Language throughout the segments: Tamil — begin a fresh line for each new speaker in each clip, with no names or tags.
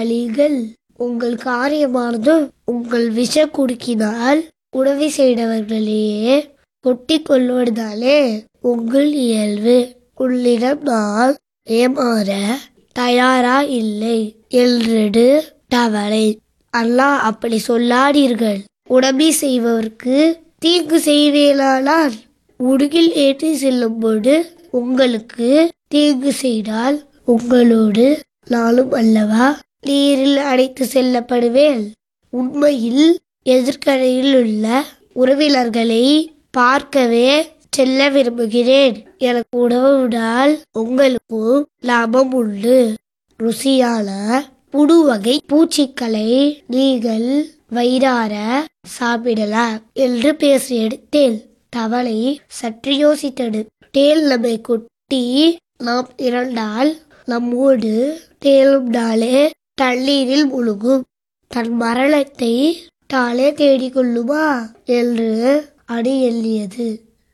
அறிவாளிகள் உங்கள் காரியமானது உங்கள் விஷ குடுக்கினால் உதவி செய்தவர்களையே கொட்டிக் கொள்வதாலே உங்கள் இயல்பு உள்ளிடம் நான் ஏமாற தயாரா இல்லை என்றது தவளை அல்லாஹ் அப்படி சொல்லாதீர்கள் உடம்பி செய்பவர்க்கு தீங்கு செய்வேனானால் உடுகில் ஏற்றி செல்லும்போது உங்களுக்கு தீங்கு செய்தால் உங்களோடு நானும் அல்லவா நீரில் அடைத்து செல்லப்படுவேன் உண்மையில் எதிர்கரையில் உள்ள உறவினர்களை பார்க்கவே செல்ல விரும்புகிறேன் எனக்கு உணவுடால் உங்களுக்கும் லாபம் உண்டு ருசியான புடு வகை பூச்சிக்களை நீங்கள் வயிறார சாப்பிடலாம் என்று பேசிய தேல் தவளை சற்று யோசித்தது தேல் நம்மை கொட்டி நாம் இறந்தால் நம்மோடு தேலும் நாளே தண்ணீரில் முழுகும் தன் மரணத்தை தானே தேடிக்கொள்ளுமா என்று அணி எண்ணியது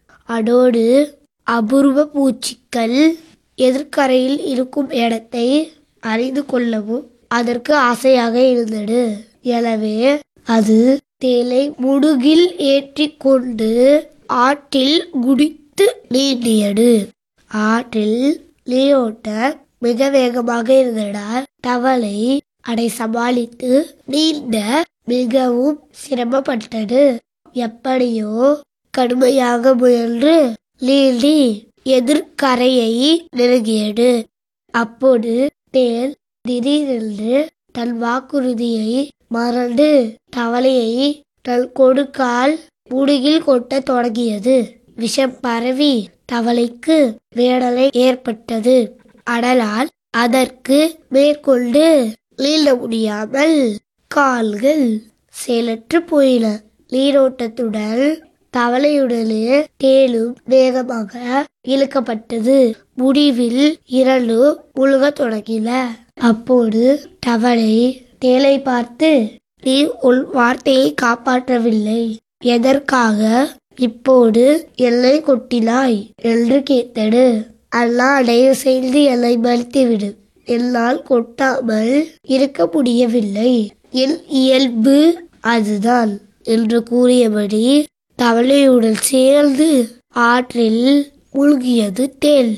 அதோடு அபூர்வ பூச்சிக்கள் எதிர்கரையில் இருக்கும் இடத்தை அறிந்து கொள்ளவும் அதற்கு ஆசையாக இருந்தது எனவே அது தேலை முடுகில் ஏற்றி கொண்டு ஆற்றில் குடித்து நீந்தியது ஆற்றில் நீரோட்ட மிக வேகமாக இருந்ததால் தவளை அதை சமாளித்து நீந்த மிகவும் சிரமப்பட்டது எப்படியோ கடுமையாக முயன்று நீந்தி எதிர்கரையை நெருங்கியது அப்போது தேல் திடீரென்று தன் வாக்குறுதியை மறந்து தவளையை தன் கொடுக்கால் முடுகில் கொட்டத் தொடங்கியது விஷம் பரவி தவளைக்கு வேடலை ஏற்பட்டது அடலால் அதற்கு மேற்கொண்டு நீள முடியாமல் கால்கள் செயலற்று போயின நீரோட்டத்துடன் தவளையுடனே தேலும் வேகமாக இழுக்கப்பட்டது முடிவில் இரண்டு முழுகத் தொடங்கின அப்போது தவளை தேலை பார்த்து நீ உன் வார்த்தையை காப்பாற்றவில்லை எதற்காக இப்போது எல்லை கொட்டினாய் என்று கேட்டது அல்லாஹ் தயவு செய்து என்னை மறுத்துவிடு என்னால் கொட்டாமல் இருக்க முடியவில்லை என் இயல்பு அதுதான் என்று கூறியபடி தவளையுடன் சேர்ந்து ஆற்றில் மூழ்கியது தேல்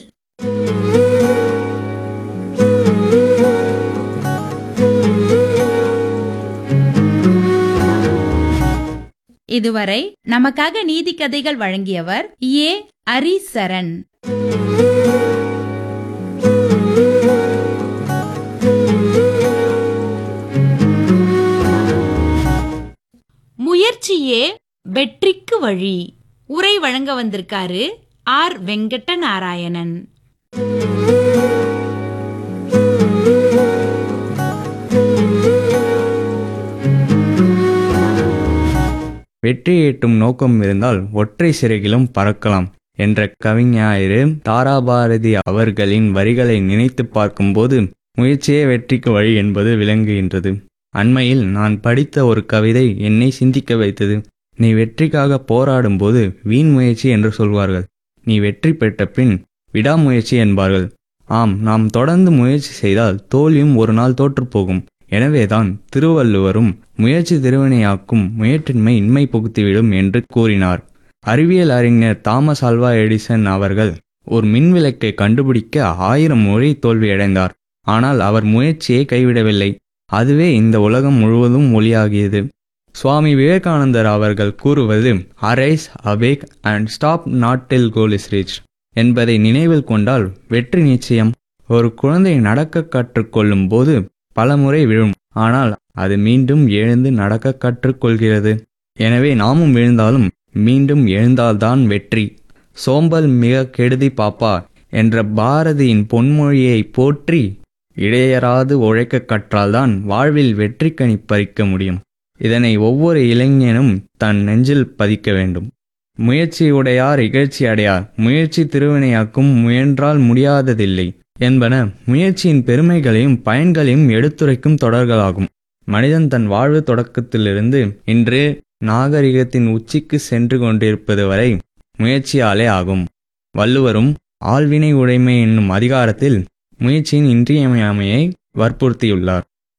இதுவரை நமக்காக நீதி கதைகள் வழங்கியவர் ஏ அரிசரண் முயற்சியே வெற்றிக்கு வழி உரை வழங்க வந்திருக்காரு ஆர் வெங்கட்ட நாராயணன்
வெற்றி ஈட்டும் நோக்கம் இருந்தால் ஒற்றை சிறகிலும் பறக்கலாம் என்ற கவிஞாயிறு தாராபாரதி அவர்களின் வரிகளை நினைத்து பார்க்கும்போது முயற்சியே வெற்றிக்கு வழி என்பது விளங்குகின்றது அண்மையில் நான் படித்த ஒரு கவிதை என்னை சிந்திக்க வைத்தது நீ வெற்றிக்காக போராடும்போது வீண் முயற்சி என்று சொல்வார்கள் நீ வெற்றி பெற்ற பின் விடாமுயற்சி என்பார்கள் ஆம் நாம் தொடர்ந்து முயற்சி செய்தால் தோல்வியும் ஒரு நாள் தோற்றுப்போகும் எனவேதான் திருவள்ளுவரும் முயற்சி திருவினையாக்கும் முயற்றின்மை இன்மை புகுத்திவிடும் என்று கூறினார் அறிவியல் அறிஞர் தாமஸ் ஆல்வா எடிசன் அவர்கள் ஒரு மின்விளக்கை கண்டுபிடிக்க ஆயிரம் முறை தோல்வியடைந்தார் ஆனால் அவர் முயற்சியை கைவிடவில்லை அதுவே இந்த உலகம் முழுவதும் ஒளியாகியது சுவாமி விவேகானந்தர் அவர்கள் கூறுவது arise awake and stop not till goal is reach என்பதை நினைவில் கொண்டால் வெற்றி நிச்சயம் ஒரு குழந்தை நடக்க கற்றுக்கொள்ளும் போது பலமுறை விழும் ஆனால் அது மீண்டும் எழுந்து நடக்க கற்றுக்கொள்கிறது எனவே நாமும் விழுந்தாலும் மீண்டும் எழுந்தால்தான் வெற்றி சோம்பல் மிக கெடுதி பாப்பா என்ற பாரதியின் பொன்மொழியை போற்றி இடையராது உழைக்க கற்றால்தான் வாழ்வில் வெற்றி கனி பறிக்க முடியும் இதனை ஒவ்வொரு இளைஞனும் தன் நெஞ்சில் பதிக்க வேண்டும் முயற்சியுடையார் இகழ்ச்சி அடையார் முயற்சி திருவினையாக்கும் முயன்றால் முடியாததில்லை என்பன முயற்சியின் பெருமைகளையும் பயன்களையும் எடுத்துரைக்கும் தொடர்களாகும் மனிதன் தன் வாழ்வு தொடக்கத்திலிருந்து இன்று நாகரிகத்தின் உச்சிக்கு சென்று கொண்டிருப்பது வரை முயற்சியாலே ஆகும் வள்ளுவரும் ஆள்வினை உடைமை என்னும் அதிகாரத்தில் முயற்சியின் இன்றியமையாமையை வற்புறுத்தியுள்ளார்